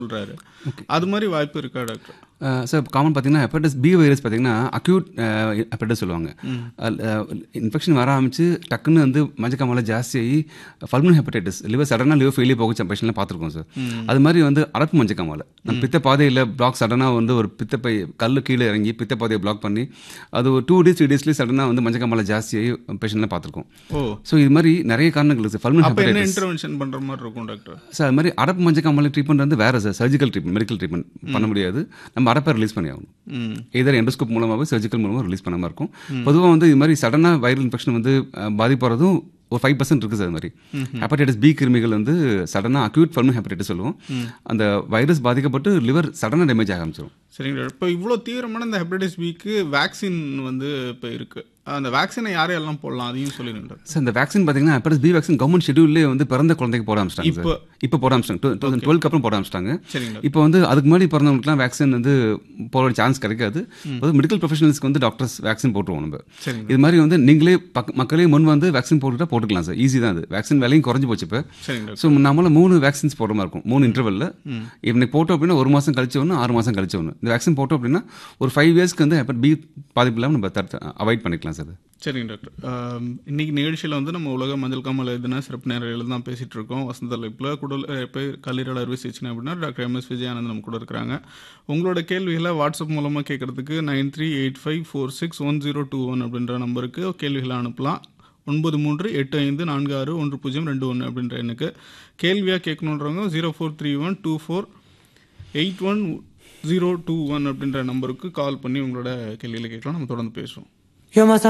சொல்றாரு அது மாதிரி வாய்ப்பு இருக்கா டாக்டர் சார் காமன் பார்த்தீங்கன்னா ஹெப்படைட்டிஸ் பி வைரஸ் பார்த்தீங்கன்னா அக்யூட் ஹெப்படைட்டிஸ் சொல்லுவாங்க இன்ஃபெக்ஷன் வர ஆரம்பிச்சு டக்குன்னு வந்து மஞ்சக்காமலை ஜாஸ்தியாகி ஃபல்மன் ஹெப்படைட்டிஸ் லிவர் சடனாக லிவர் ஃபெயிலியர் போக பேஷண்ட்லாம் பார்த்துருக்கோம் சார் அது மாதிரி வந்து அடப்பு மஞ்சக்காமலை நம்ம பித்த பாதையில் பிளாக் சடனாக வந்து ஒரு பித்தப்பை கல் கீழே இறங்கி பித்த பாதையை பிளாக் பண்ணி அது ஒரு டூ டேஸ் த்ரீ டேஸ்லேயே சடனாக வந்து மஞ்சக்காமலை ஜாஸ்தியாகி பேஷண்ட்லாம் பார்த்துருக்கோம் ஓ ஸோ இது மாதிரி நிறைய காரணங்கள் இருக்குது ஃபல்மன் அப்ப என்ன ஹெப்படைட்டிஸ் இன்டர்வென்ஷன் பண்ற மாதிரி இருக்கும் டாக்டர் சார் அது மாதிரி அடப்பு மஞ்சக்காமலை ட்ரீட்மெண்ட் வந்து வேறு sir surgical treatment medical treatment பண்ண முடியாது நம்ம அடப்பை ரிலீஸ் பண்ணி ஆகணும் ம் எதர் எண்டோஸ்கோப் மூலமாகவே சர்ஜிக்கல் மூலமாக ரிலீஸ் பண்ண மாதிரி இருக்கும் பொதுவாக வந்து இது மாதிரி சடனாக வைரல் இன்ஃபெக்ஷன் வந்து அஹ், பாதிப்படுறதும் ஒரு ஃபைவ் பர்சன்ட் இருக்குது சார் அது மாதிரி ஹெப்படைட்டிஸ் பி கிருமிகள் வந்து சடனாக அக்யூட் ஃபல்மன் ஹெப்படைட்டிஸ் சொல்லுவோம் அந்த வைரஸ் பாதிக்கப்பட்டு லிவர் சடனாக டேமேஜ் ஆக ஆரம்பிச்சிடும் சரிங்க டாக்டர் இப்போ இவ்வளோ தீவிரமான இந்த ஹெப்படைட்டிஸ் பிக்கு வேக்சின் வந்து இப்போ இருக்கு அந்த வேக்சினை யாரையெல்லாம் போடலாம் அதையும் சொல்லிடுங்க டாக்டர் சார் இந்த வேக்சின் பார்த்தீங்கன்னா ஹெப்படைட்டிஸ் பி வேக்சின் கவர்மெண்ட் ஷெடியூல்லே வந்து பிறந்த குழந்தைக்கு போட ஆரம்பிச்சிட்டாங்க இப்போ? சார் இப்போ போட ஆரம்பிச்சிட்டாங்க டூ தௌசண்ட் டுவெல்க்கு அப்புறம் போட ஆரம்பிச்சிட்டாங்க சரிங்க டாக்டர் இப்போ வந்து அதுக்கு முன்னாடி பிறந்தவங்களுக்குலாம் வேக்சின் வந்து போட சான்ஸ் கிடைக்காது மெடிக்கல் ப்ரொஃபஷனல்ஸ்க்கு வந்து டாக்டர்ஸ் வேக்சின் போட்டுருவோம் நம்ம சரிங்க இது மாதிரி வந்து நீங்களே பக்க மக்களே முன் வந்து வேக்சின் போட்டுட்டா போட்டுக்கலாம் சார் ஈஸி தான் அது வேக்சின் விலையும் குறைஞ்சு போச்சு இப்போ சரிங்க டாக்டர் ஸோ நம்மள மூணு வேக்சின்ஸ் போடுற மாதிரி இருக்கும் மூணு இன்டர்வலில் இன்னைக்கு போட்டோம் அப்படின்னா ஒரு மாதம் கழிச்சு ஒன்று ஆறு மாதம் கழிச்சு ஒன்று இந்த வேக்சின் போட்டோம் அப்படின்னா ஒரு ஃபைவ் இயர்ஸ்க்கு வந்து ஹெப்பட் பி பாதிப்பு இல்லாமல் நம்ம தடுத்து அவாய்ட் பண்ணிக்கலாம் சார் சரிங்க டாக்டர் ஆம், இன்னைக்கு நிகழ்ச்சியில் வந்து நம்ம உலக மஞ்சள் காமல் தின சிறப்பு நேரில் தான் பேசிட்டு இருக்கோம் வசந்த தலைப்பில் குடல் இறப்பை கல்லீரல் அறுவை சிகிச்சை அப்படின்னா டாக்டர் எம் எஸ் விஜயானந்த் நம்ம கூட இருக்கிறாங்க உங்களோட கேள்விகளை வாட்ஸ்அப் மூலமாக கேட்கறதுக்கு nine three eight five four six one zero two one அப்படின்ற நம்பருக்கு கேள்விகளை அனுப்பலாம் ஒன்பது மூன்று எட்டு ஐந்து நான்கு ஆறு ஒன்று பூஜ்ஜியம் ரெண்டு ஒன்று அப்படின்ற எண்ணுக்கு கேள்வியாக கேட்கணுன்றவங்க zero four three one two four eight one zero two one அப்படின்ற நம்பருக்கு கால் பண்ணி உங்களோட கேள்விகளை கேட்கலாம் நம்ம தொடர்ந்து பேசுவோம் You're my